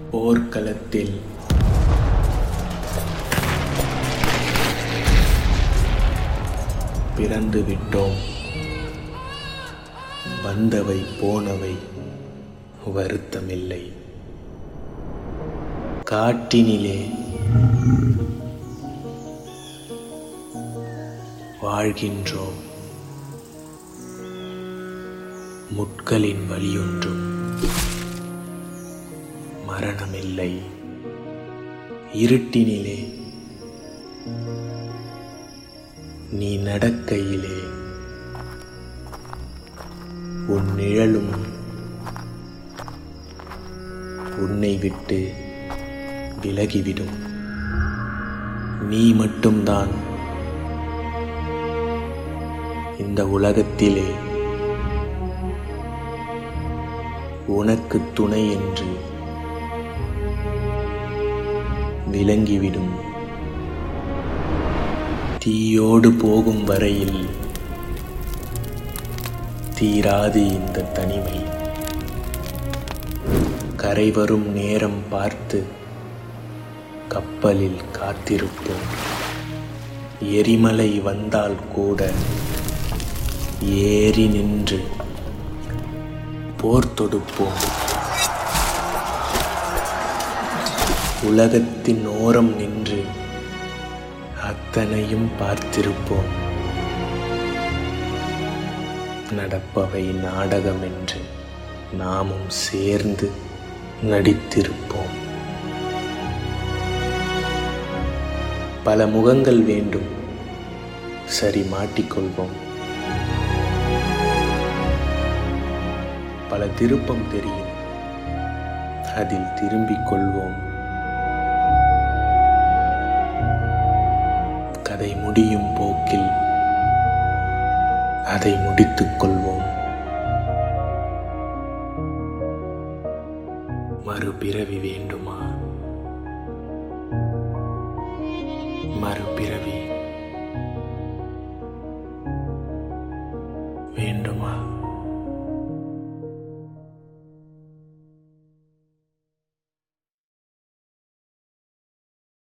போர்க்களத்தில் பிறந்து விட்டோம் வந்தவை போனவை வருத்தமில்லை காட்டினிலே வாழ்கின்றோம் முட்களின் வழியொன்றும் மரணமில்லை இருட்டினிலே நீ நடக்கையிலே உன் நிழலும் உன்னை விட்டு விலகிவிடும் நீ மட்டும்தான் இந்த உலகத்திலே உனக்கு துணை என்று விளங்கிவிடும் தீயோடு போகும் வரையில் தீராது இந்த தனிமை கரை வரும் நேரம் பார்த்து கப்பலில் காத்திருப்போம் எரிமலை வந்தால் கூட ஏறி நின்று போர் தொடுப்போம் உலகத்தின் ஓரம் நின்று அத்தனையும் பார்த்திருப்போம் நடப்பவை நாடகம் என்று நாமும் சேர்ந்து நடித்திருப்போம் பல முகங்கள் வேண்டும் சரி மாட்டிக்கொள்வோம் பல திருப்பம் தெரியும் அதில் திரும்பிக் கொள்வோம் கதை முடியும் போக்கில் அதை முடித்துக் கொள்வோம் மறுபிறவி வேண்டுமா மறுபிறவி வேண்டுமா